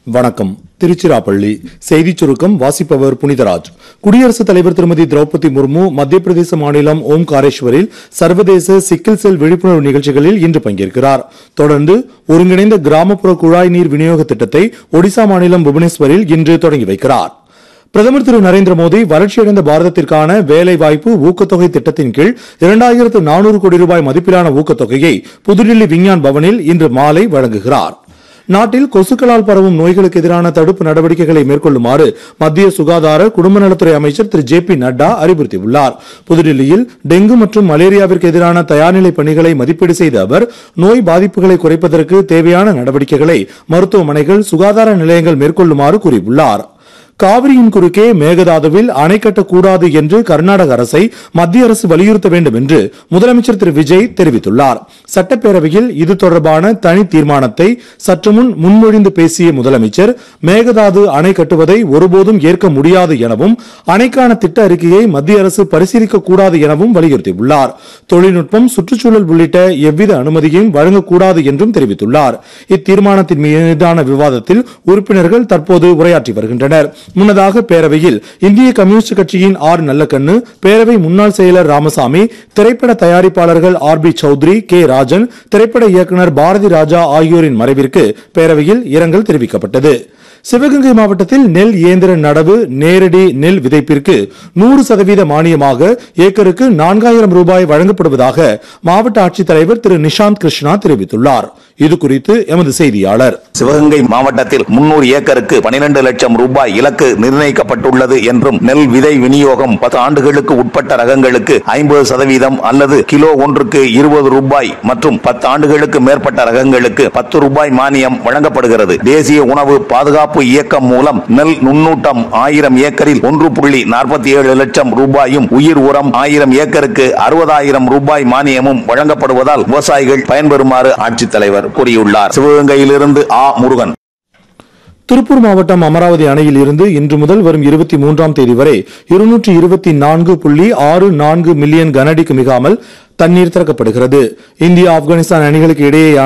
வணக்கம் திருச்சிராப்பள்ளி செய்திச் சுருக்கம் வாசிப்பவர் புனிதராஜ் குடியரசுத் தலைவர் திருமதி திரௌபதி முர்மு மத்திய பிரதேச மாநிலம் ஓம்காரேஸ்வரில் சர்வதேச சிக்கில் செல் விழிப்புணர்வு நிகழ்ச்சிகளில் இன்று பங்கேற்கிறார் தொடர்ந்து ஒருங்கிணைந்த கிராமப்புற குழாய் நீர் விநியோக திட்டத்தை ஒடிசா மாநிலம் புவனேஸ்வரில் இன்று தொடங்கி வைக்கிறார் பிரதமர் திரு நரேந்திர மோடி வளர்ச்சியடைந்த பாரதத்திற்கான வேலைவாய்ப்பு ஊக்கத்தொகை திட்டத்தின் கீழ் இரண்டாயிரத்து நானூறு கோடி ரூபாய் மதிப்பிலான ஊக்கத்தொகையை புதுடில்லி விஞ்ஞான் பவனில் இன்று மாலை வழங்குகிறார் நாட்டில் கொசுக்களால் பரவும் நோய்களுக்கு எதிரான தடுப்பு நடவடிக்கைகளை மேற்கொள்ளுமாறு மத்திய சுகாதார குடும்ப நலத்துறை அமைச்சர் திரு ஜே பி நட்டா அறிவுறுத்தியுள்ளார் புதுடில்லியில் டெங்கு மற்றும் மலேரியாவிற்கு எதிரான தயார்நிலை பணிகளை மதிப்பீடு செய்த அவர் நோய் பாதிப்புகளை குறைப்பதற்கு தேவையான நடவடிக்கைகளை மருத்துவமனைகள் சுகாதார நிலையங்கள் மேற்கொள்ளுமாறு கூறியுள்ளார் காவிரியின் குறுக்கே மேகதாதுவில் அணை கட்டக்கூடாது என்று கர்நாடக அரசை மத்திய அரசு வலியுறுத்த வேண்டும் என்று முதலமைச்சர் திரு விஜய் தெரிவித்துள்ளார் சட்டப்பேரவையில் இது தொடர்பான தனி தீர்மானத்தை சற்று முன் முன்மொழிந்து பேசிய முதலமைச்சர் மேகதாது அணை கட்டுவதை ஒருபோதும் ஏற்க முடியாது எனவும் அணைக்கான திட்ட அறிக்கையை மத்திய அரசு பரிசீலிக்க கூடாது எனவும் வலியுறுத்தியுள்ளார் தொழில்நுட்பம் சுற்றுச்சூழல் உள்ளிட்ட எவ்வித அனுமதியையும் வழங்கக்கூடாது என்றும் தெரிவித்துள்ளார் இத்தீர்மானத்தின் மீதான விவாதத்தில் உறுப்பினர்கள் தற்போது உரையாற்றி வருகின்றனர் முன்னதாக பேரவையில் இந்திய கம்யூனிஸ்ட் கட்சியின் ஆர் நல்லக்கண்ணு பேரவை முன்னாள் செயலர் ராமசாமி திரைப்பட தயாரிப்பாளர்கள் R B Chowdary K Rajan திரைப்பட இயக்குனர் பாரதி ராஜா ஆகியோரின் மறைவிற்கு பேரவையில் இரங்கல் தெரிவிக்கப்பட்டது சிவகங்கை மாவட்டத்தில் நெல் இயந்திர நடவு நேரடி நெல் விதைப்பிற்கு நூறு சதவீத மானியமாக ஏக்கருக்கு நான்காயிரம் ரூபாய் வழங்கப்படுவதாக மாவட்ட ஆட்சித்தலைவர் திரு நிஷாந்த் கிருஷ்ணா தெரிவித்துள்ளார் இது குறித்து எமது செய்தியாளர் சிவகங்கை மாவட்டத்தில் முன்னூறு ஏக்கருக்கு பனிரெண்டு லட்சம் ரூபாய் இலக்கு நிர்ணயிக்கப்பட்டுள்ளது என்றும் நெல் விதை விநியோகம் பத்து ஆண்டுகளுக்கு உட்பட்ட ரகங்களுக்கு ஐம்பது சதவீதம் அல்லது கிலோ ஒன்றுக்கு இருபது ரூபாய் மற்றும் பத்து ஆண்டுகளுக்கு மேற்பட்ட ரகங்களுக்கு பத்து ரூபாய் மானியம் வழங்கப்படுகிறது தேசிய உணவு பாதுகாப்பு இயக்கம் மூலம் நெல் நுண்ணூட்டம் ஆயிரம் ஏக்கரில் ஒன்று புள்ளி நாற்பத்தி ஏழு லட்சம் ரூபாயும் உயிர் உரம் ஆயிரம் ஏக்கருக்கு அறுபதாயிரம் ரூபாய் மானியமும் வழங்கப்படுவதால் விவசாயிகள் பயன்பெறுமாறு ஆட்சித்தலைவர் கூறியுள்ளார் சிவகங்கையிலிருந்து ஆ முருகன் திருப்பூர் மாவட்டம் அமராவதி அணையில் இருந்து இன்று முதல் வரும் இருபத்தி மூன்றாம் தேதி வரை இருநூற்றி இருபத்தி நான்கு புள்ளி ஆறு நான்கு மில்லியன் கனஅடிக்கு மிகாமல் தண்ணீர் திறக்கப்படுகிறது இந்தியா ஆப்கானிஸ்தான் அணிகளுக்கு இடையேயான